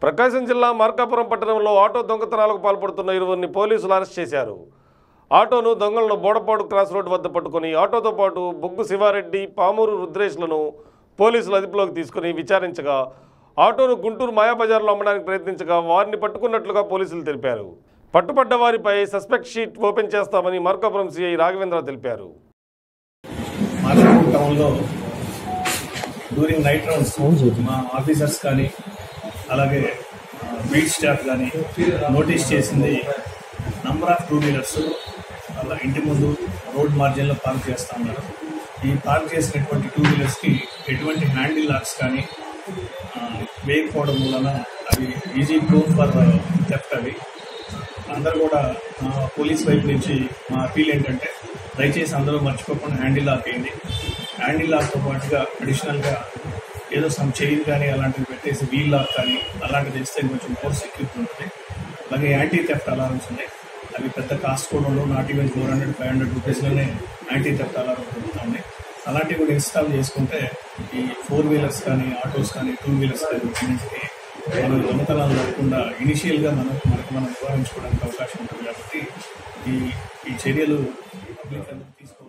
ప్రకాశం జిల్లా మార్కాపురం పట్టణంలో ఆటో దొంగతనాలకు పాల్పడుతున్న ఇరువురిని పోలీసులు అరెస్ట్ చేశారు ఆటోను దొంగలను బోడపాడు క్రాస్ రోడ్డు వద్ద పట్టుకొని ఆటోతో పాటు బొగ్గు శివారెడ్డి పామూరు రుద్రేష్లను పోలీసులు అదుపులోకి తీసుకుని విచారించగా ఆటోను గుంటూరు మాయాబజార్లో అమ్మడానికి ప్రయత్నించగా వారిని పట్టుకున్నట్లుగా పోలీసులు తెలిపారు పట్టుబడ్డ వారిపై సస్పెక్ట్ షీట్ ఓపెన్ చేస్తామని మార్కాపురం సిఐ రాఘవేంద్ర తెలిపారు మార్కాపూర్ టౌన్లో డ్యూరింగ్ నైట్ రౌండ్స్ మా ఆఫీసర్స్ కానీ అలాగే బీట్ స్టాఫ్ కానీ నోటీస్ చేసింది నంబర్ ఆఫ్ టూ వీలర్స్ అలా ఇంటి ముందు రోడ్ మార్జిన్లో పార్క్ చేస్తూ ఉన్నారు ఈ పార్క్ చేసినటువంటి టూ వీలర్స్కి ఎటువంటి హ్యాండిల్ లాక్స్ కానీ ఆ, వేయకపోవడం వలన అవి ఈజీ ప్రూఫ్ ఫర్ థెఫ్ట్ అవి అందరూ కూడా ఆ, పోలీస్ వైపు నుంచి మా అపీల్ ఏంటంటే దయచేసి అందరూ మర్చిపోకుండా హ్యాండిల్ లాక్ అయింది హ్యాండిల్ లాక్తో పాటుగా అడిషనల్గా ఏదో సమ్ చైన్ కానీ అలాంటివి పెట్టేసి వీల్ లాక్ కానీ అలాంటివి తెస్తే కొంచెం మోర్ సెక్యూరిటీ ఉంటుంది అలాగే యాంటీ థెఫ్ట్ అలారమ్స్ ఉన్నాయి అవి పెద్ద కాస్ట్ కూడా ఉండవు not even four hundred five hundred రూపీస్లోనే యాంటీ థెఫ్ట్ అలారం దొరుకుతుంది అలాంటివి కూడా ఇన్స్టాల్ చేసుకుంటే ఈ ఫోర్ వీలర్స్ కానీ ఆటోస్ కానీ టూ వీలర్స్ కానీ వీటన్నిటికీ మనం దొంగతనాలు జరగకుండా ఇనిషియల్గా మనం మనకు మనం నివారించుకోవడానికి అవకాశం ఉంటుంది కాబట్టి ఈ ఈ చర్యలు పబ్లిక్ అందరూ తీసుకోవాలి